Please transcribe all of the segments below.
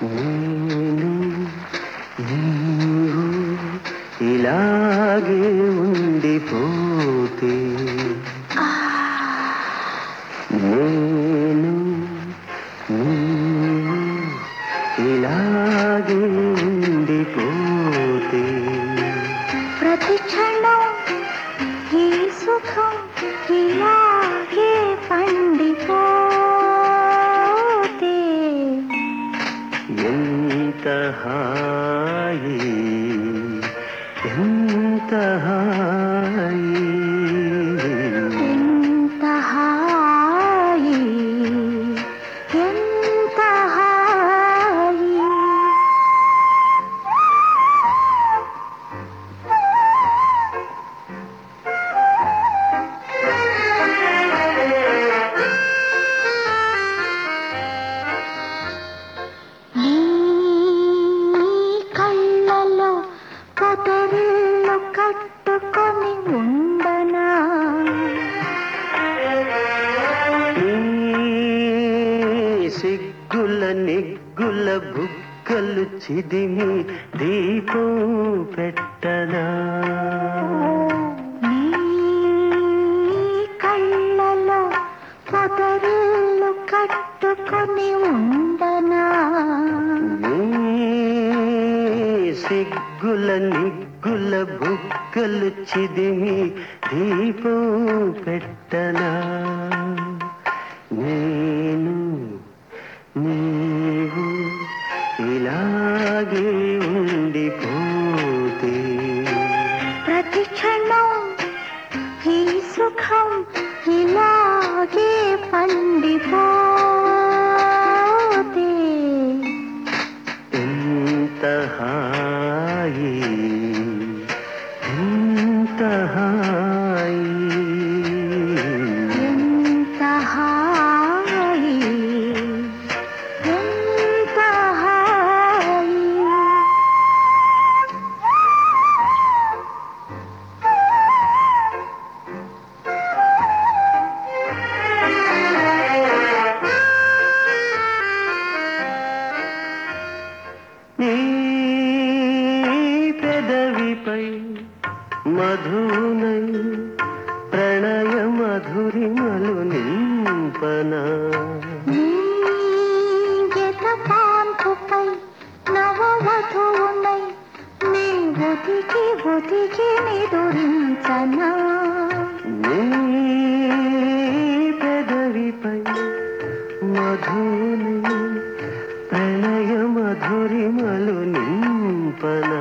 నేను నీవు ఇలాగే ఉండిపోతే నేను నీవు ఇలాగే ఉండిపోతే ప్రతి క్షణం ఈ సుఖం ఇలాగే పండిపోతే ఎంత హాయి ఎంత హాయి ఎంత హాయి ఎంత హాయి నీ కళ్ళలో పొదరిల్లు కట్టుకొని ఉండనా నీ సిగ్గుల నిగ్గుల బుగ్గలు చిదిమి దీపం పెట్టనా నీ కళ్ళలో పొదరిల్లు కట్టుకొని ఉండనా నీ సిగ్గుల నిగ్గుల బుగ్గలు చిదిమి దీపం పెట్టనా నేను నీవు ఇలాగే ఉండిపోతే ప్రతి క్షణం ఈ సుఖం ఇలాగే పండిపోతే ఎంత హాయి ఎంత హాయి ఎంత హాయి ఎంత హాయి నీ పెదవిపై మధునై ప్రణయ మధురిమలు నింపనా నీగెత పాన్పుపై నవవధువునై నీ ఒదిగి ఒదిగి నిదురించనా నీ పెదవిపై మధునై ప్రణయ మధురిమలు నింపనా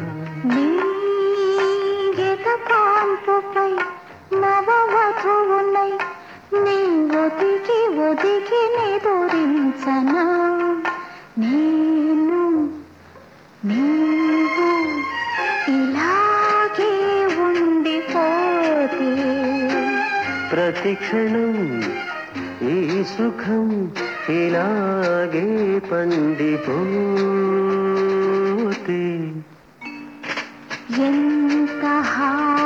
నీగెత పాన్పుపై నవవధువునై నీ ఒదిగి ఒదిగి నిదురించనా నేను నీవు ఇలాగే ఉండిపోతే ప్రతి క్షణం ఈ సుఖం ఇలాగే పండిపోతే ఎంత హా